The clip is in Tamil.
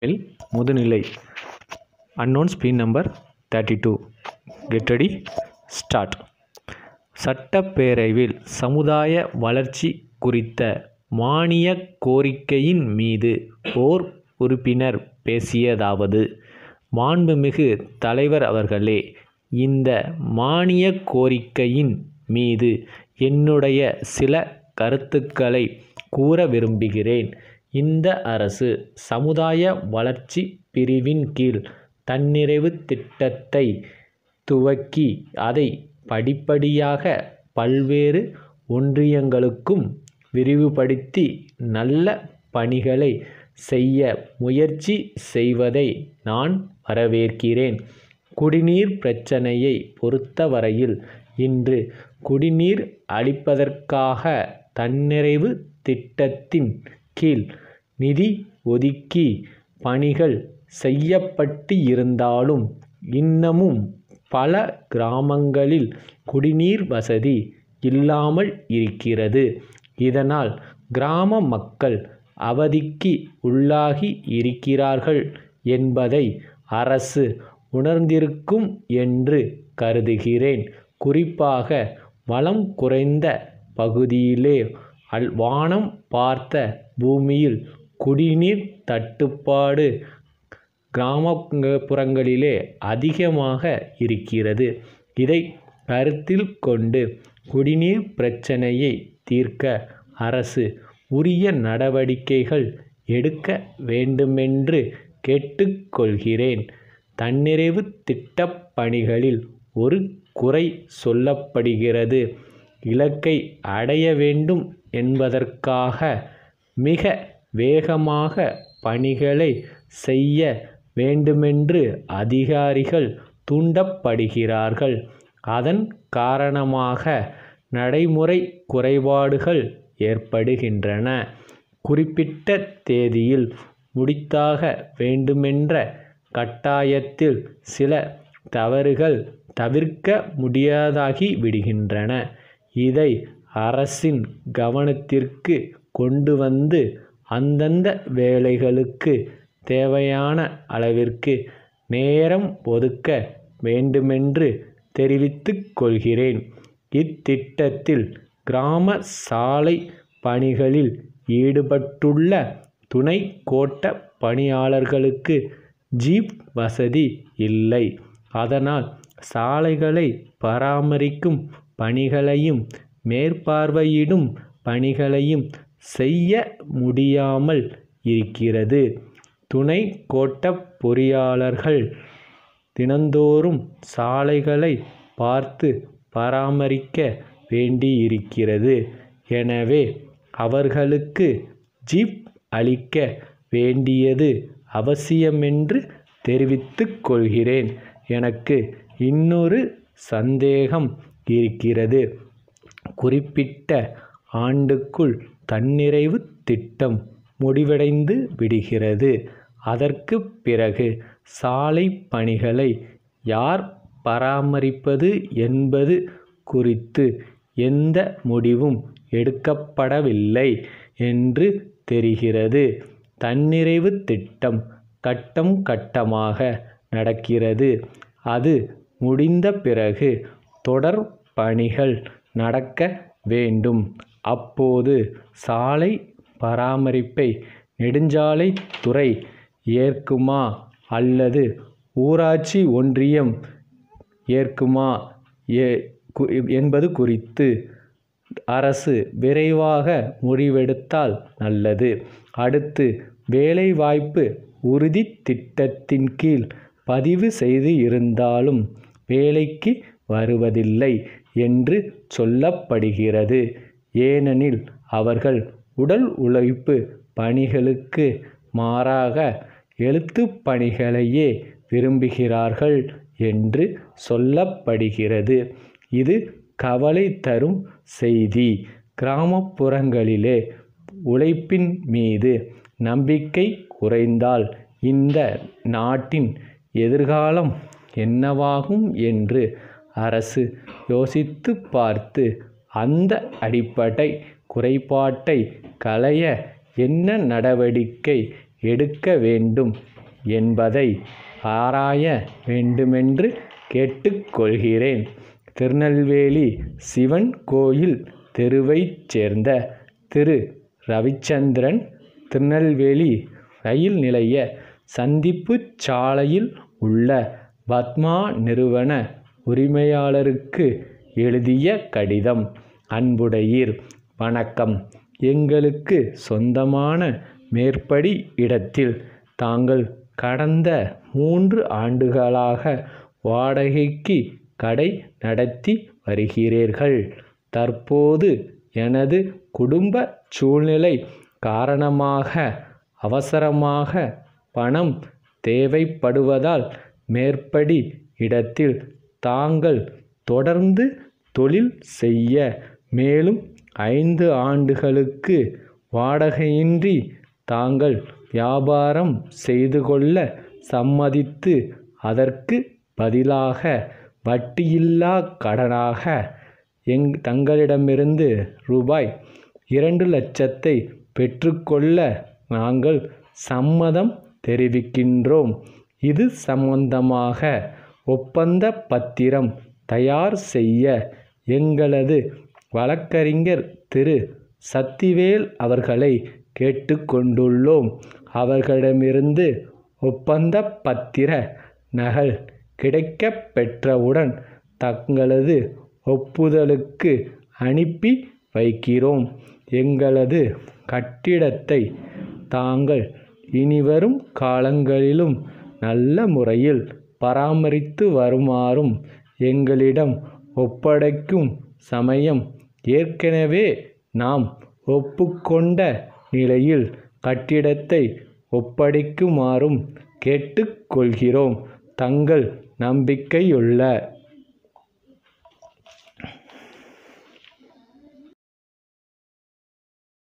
இல் முதுநிலை unknown spin number thirty two get ready start சட்டப்பேரவையில் சமுதாய வளர்ச்சி குறித்த மானியக் கோரிக்கையின் மீது ஓர் உறுப்பினர் பேசியதாவது மாண்புமிகு தலைவர் அவர்களே இந்த மானியக் கோரிக்கையின் மீது என்னுடைய சில கருத்துக்களை கூற விரும்புகிறேன் இந்த அரசு சமுதாய வளர்ச்சி பிரிவின் கீழ் தன்னிறைவு திட்டத்தை துவக்கி அதை படிப்படியாக பல்வேறு ஒன்றியங்களுக்கும் விரிவுபடுத்தி நல்ல பணிகளை செய்ய முயற்சி செய்வதை நான் வரவேற்கிறேன் குடிநீர் பிரச்சனையை பொறுத்தவரையில் இன்று குடிநீர் அளிப்பதற்காக தன்னிறைவு திட்டத்தின் கீழ் நிதி ஒதுக்கி பணிகள் செய்யப்பட்டு இருந்தாலும் இன்னமும் பல கிராமங்களில் குடிநீர் வசதி இல்லாமல் இருக்கிறது இதனால் கிராம மக்கள் அவதிக்கு உள்ளாகி இருக்கிறார்கள் என்பதை அரசு உணர்ந்திருக்கும் என்று கருதுகிறேன் குறிப்பாக வளம் குறைந்த பகுதியிலே அல் வானம் பார்த்த பூமியில் குடிநீர் தட்டுப்பாடு கிராமப்புறங்களிலே அதிகமாக இருக்கிறது இதை கருத்தில் கொண்டு குடிநீர் பிரச்சனையை தீர்க்க அரசு உரிய நடவடிக்கைகள் எடுக்க வேண்டுமென்று கேட்டுக்கொள்கிறேன் தன்னிறைவு திட்டப் பணிகளில் ஒரு குறை சொல்லப்படுகிறது இலக்கை அடைய வேண்டும் என்பதற்காக மிக வேகமாக பணிகளை செய்ய வேண்டுமென்று அதிகாரிகள் தூண்டப்படுகிறார்கள் அதன் காரணமாக நடைமுறை குறைபாடுகள் ஏற்படுகின்றன குறிப்பிட்ட தேதியில் முடித்தாக வேண்டுமென்ற கட்டாயத்தில் சில தவறுகள் தவிர்க்க முடியாதாகி விடுகின்றன இதை அரசின் கவனத்திற்கு கொண்டு வந்து அந்தந்த வேலைகளுக்கு தேவையான அளவிற்கு நேரம் ஒதுக்க வேண்டுமென்று தெரிவித்துக் கொள்கிறேன் இத்திட்டத்தில் கிராம சாலை பணிகளில் ஈடுபட்டுள்ள துணை கோட்ட பணியாளர்களுக்கு ஜீப் வசதி இல்லை அதனால் சாலைகளை பராமரிக்கும் பணிகளையும் மேற்பார்வையிடும் பணிகளையும் செய்ய முடியாமல் இருக்கிறது துணை கோட்ட பொறியாளர்கள் தினந்தோறும் சாலைகளை பார்த்து பராமரிக்க வேண்டியிருக்கிறது எனவே அவர்களுக்கு ஜீப் அளிக்க வேண்டியது அவசியமென்று தெரிவித்துக் கொள்கிறேன் எனக்கு இன்னொரு சந்தேகம் இருக்கிறது குறிப்பிட்ட ஆண்டுக்குள் தன்னிறைவு திட்டம் முடிவடைந்து விடுகிறது அதற்கு பிறகு சாலை பணிகளை யார் பராமரிப்பது என்பது குறித்து எந்த முடிவும் எடுக்கப்படவில்லை என்று தெரிகிறது தன்னிறைவு திட்டம் கட்டம் கட்டமாக நடக்கிறது அது முடிந்த பிறகு தொடர் பணிகள் நடக்க வேண்டும் அப்போது சாலை பராமரிப்பை நெடுஞ்சாலைத்துறை ஏற்குமா அல்லது ஊராட்சி ஒன்றியம் ஏற்குமா என்பது குறித்து அரசு விரைவாக முடிவெடுத்தால் நல்லது அடுத்து வேலைவாய்ப்பு உறுதி திட்டத்தின் கீழ் பதிவு செய்து இருந்தாலும் வேலைக்கு வருவதில்லை என்று சொல்லப்படுகிறது ஏனெனில் அவர்கள் உடல் உழைப்பு பணிகளுக்கு மாறாக எழுத்துப் பணிகளையே விரும்புகிறார்கள் என்று சொல்லப்படுகிறது இது கவலை தரும் செய்தி கிராமப்புறங்களிலே உழைப்பின் மீது நம்பிக்கை குறைந்தால் இந்த நாட்டின் எதிர்காலம் என்னவாகும் என்று அரசு யோசித்து பார்த்து அந்த அடிப்படை குறைபாட்டை களைய என்ன நடவடிக்கை எடுக்க வேண்டும் என்பதை ஆராய வேண்டுமென்று கேட்டுக்கொள்கிறேன் திருநெல்வேலி சிவன் கோயில் தெருவைச் சேர்ந்த திரு ரவிச்சந்திரன் திருநெல்வேலி ரயில் நிலைய சந்திப்புச் சாலையில் உள்ள பத்மா நிறுவன உரிமையாளருக்கு எழுதிய கடிதம் அன்புடையீர் வணக்கம் எங்களுக்கு சொந்தமான மேற்படி இடத்தில் தாங்கள் கடந்த மூன்று ஆண்டுகளாக வாடகைக்கு கடை நடத்தி வருகிறீர்கள் தற்போது எனது குடும்ப சூழ்நிலை காரணமாக அவசரமாக பணம் தேவைப்படுவதால் மேற்படி இடத்தில் தாங்கள் தொடர்ந்து தொழில் செய்ய மேலும் ஐந்து ஆண்டுகளுக்கு வாடகையின்றி தாங்கள் வியாபாரம் செய்து கொள்ள சம்மதித்து அதற்கு பதிலாக வட்டியில்லா கடனாக எங் தங்களிடமிருந்து ரூபாய் இரண்டு லட்சத்தை பெற்றுக்கொள்ள நாங்கள் சம்மதம் தெரிவிக்கின்றோம் இது சம்பந்தமாக ஒப்பந்த பத்திரம் தயார் செய்ய எங்களது வழக்கறிஞர் திரு சத்திவேல் அவர்களை கேட்டுக்கொண்டுள்ளோம் அவர்களிடமிருந்து ஒப்பந்த பத்திர நகல் கிடைக்கப் பெற்றவுடன் தங்களது ஒப்புதலுக்கு அனுப்பி வைக்கிறோம் எங்களது கட்டிடத்தை தாங்கள் இனிவரும் காலங்களிலும் நல்ல முறையில் பராமரித்து வருமாறும் எங்களிடம் ஒப்படைக்கும் சமயம் ஏற்கனவே நாம் ஒப்புக்கொண்ட நிலையில் கட்டிடத்தை ஒப்படைக்குமாறும் கேட்டுக்கொள்கிறோம் தங்கள் நம்பிக்கையுள்ள